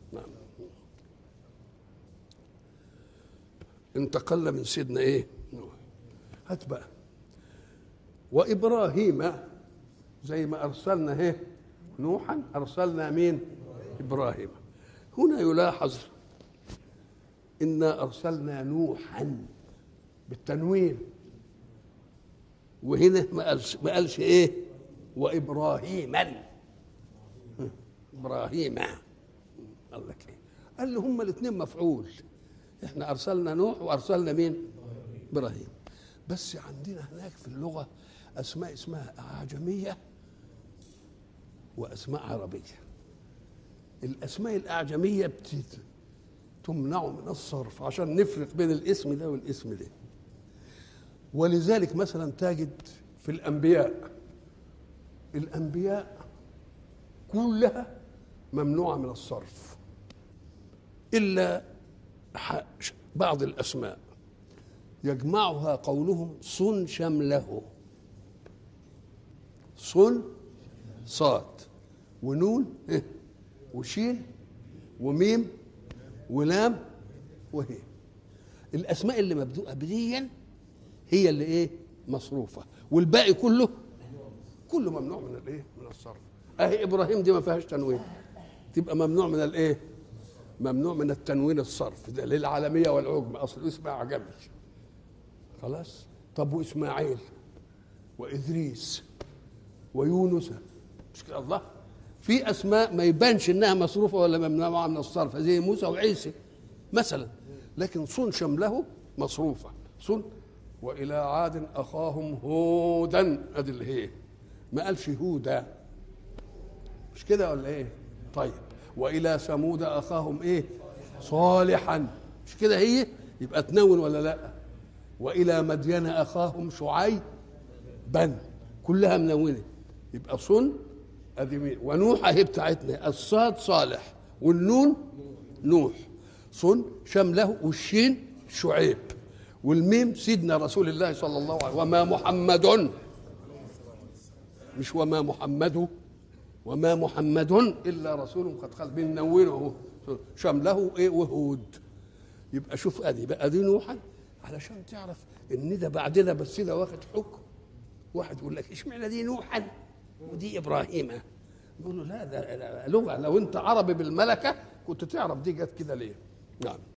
نعم انتقل من سيدنا ايه نوح هات بقى وابراهيم زي ما ارسلنا ايه نوحا ارسلنا مين ابراهيم هنا يلاحظ انا ارسلنا نوحا بالتنوين وهنا ما قالش ما قالش ايه وابراهيما ابراهيم قال لك ايه قال له هما الاثنين مفعول احنا ارسلنا نوح وارسلنا مين ابراهيم بس عندنا هناك في اللغه اسماء اسمها اعجميه واسماء عربيه الاسماء الاعجميه بتت... تمنع من الصرف عشان نفرق بين الاسم ده والاسم ده ولذلك مثلا تجد في الانبياء الانبياء كلها ممنوعه من الصرف الا بعض الاسماء يجمعها قولهم صن شمله صن صاد ونون وشين وميم ولام وهي الاسماء اللي مبدوءه بديا هي اللي ايه مصروفه والباقي كله كله ممنوع من الايه من الصرف اهي ابراهيم دي ما فيهاش تنوين تبقى ممنوع من الايه ممنوع من التنوين الصرف ده للعالميه والعجم اصل اسمها عجمي خلاص طب واسماعيل وادريس ويونس مش كده الله في اسماء ما يبانش انها مصروفه ولا ممنوعه من الصرف زي موسى وعيسى مثلا لكن صن شمله مصروفه صن والى عاد اخاهم هودا ادي اللي هي ما قالش هودا مش كده ولا ايه طيب والى ثمود اخاهم ايه صالحا مش كده هي يبقى تنون ولا لا والى مدين اخاهم شعيب بن كلها منونه يبقى صن ادي مين ونوح اهي بتاعتنا الصاد صالح والنون نوح صن شمله والشين شعيب والميم سيدنا رسول الله صلى الله عليه وسلم وما محمد مش وما محمد وما محمد الا رسول قد خلق بننونه شمله ايه وهود يبقى شوف ادي بقى دي نوحا علشان تعرف ان ده بعدنا بس ده واخد حكم واحد يقول لك اشمعنى دي نوحا ودي ابراهيم يقول له لا ده لغه لو انت عربي بالملكه كنت تعرف دي جت كده ليه نعم